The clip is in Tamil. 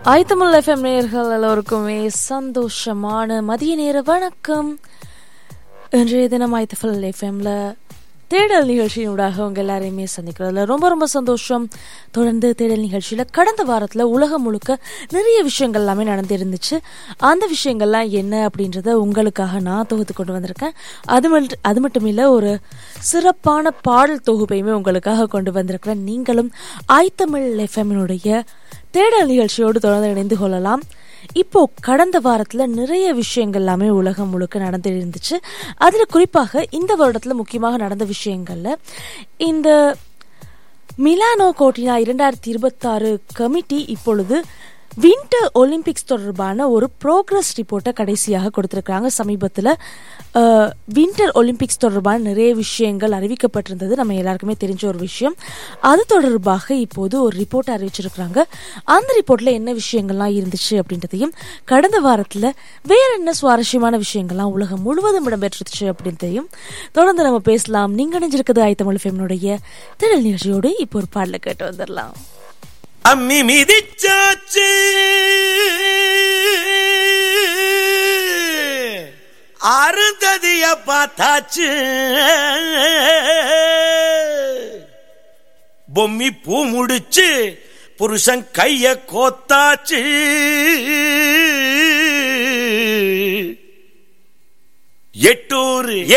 ஆயத்தமிழ் எஃப்எம் நேயர்கள் எல்லோருக்குமே சந்தோஷமான மதிய நேர வணக்கம் இன்றைய தினம் ஆயத்தஃபல் எஃப்எம்ல தேடல் நிகழ்ச்சியினூடாக உங்க எல்லாரையுமே சந்திக்கிறதுல ரொம்ப ரொம்ப சந்தோஷம் தொடர்ந்து தேடல் நிகழ்ச்சியில கடந்த வாரத்துல உலகம் முழுக்க நிறைய விஷயங்கள் எல்லாமே நடந்திருந்துச்சு அந்த விஷயங்கள்லாம் என்ன அப்படின்றத உங்களுக்காக நான் தொகுத்து கொண்டு வந்திருக்கேன் அது மட்டும் அது மட்டும் இல்ல ஒரு சிறப்பான பாடல் தொகுப்பையுமே உங்களுக்காக கொண்டு வந்திருக்கிறேன் நீங்களும் ஆய்த்தமிழ் எஃப்எம்னுடைய தேடல் நிகழ்ச்சியோடு தொடர்ந்து இணைந்து கொள்ளலாம் இப்போ கடந்த வாரத்துல நிறைய விஷயங்கள் எல்லாமே உலகம் முழுக்க நடந்து இருந்துச்சு அதுல குறிப்பாக இந்த வருடத்துல முக்கியமாக நடந்த விஷயங்கள்ல இந்த மிலானோ கோட்டினா இரண்டாயிரத்தி இருபத்தாறு கமிட்டி இப்பொழுது வின்டர் ஒலிம்பிக்ஸ் தொடர்பான ஒரு ப்ரோக்ரஸ் ரிப்போர்ட்டை கடைசியாக கொடுத்துருக்காங்க சமீபத்தில் வின்டர் ஒலிம்பிக்ஸ் தொடர்பான நிறைய விஷயங்கள் அறிவிக்கப்பட்டிருந்தது நம்ம எல்லாருக்குமே தெரிஞ்ச ஒரு விஷயம் அது தொடர்பாக இப்போது ஒரு ரிப்போர்ட் அறிவிச்சிருக்கிறாங்க அந்த ரிப்போர்ட்டில் என்ன விஷயங்கள்லாம் இருந்துச்சு அப்படின்றதையும் கடந்த வாரத்தில் வேற என்ன சுவாரஸ்யமான விஷயங்கள்லாம் உலகம் முழுவதும் இடம்பெற்றுச்சு அப்படின்றதையும் தொடர்ந்து நம்ம பேசலாம் நீங்க நினைஞ்சிருக்கிறது ஆயத்தமிழ் ஃபேமினுடைய திடல் நிகழ்ச்சியோடு இப்போ ஒரு பாடலை கேட்டு வந்துடலாம் அம்மி மிதிச்சாச்சு அருந்ததிய பார்த்தாச்சு பொம்மி பூ முடிச்சு புருஷன் கைய கோத்தாச்சு எட்டூர்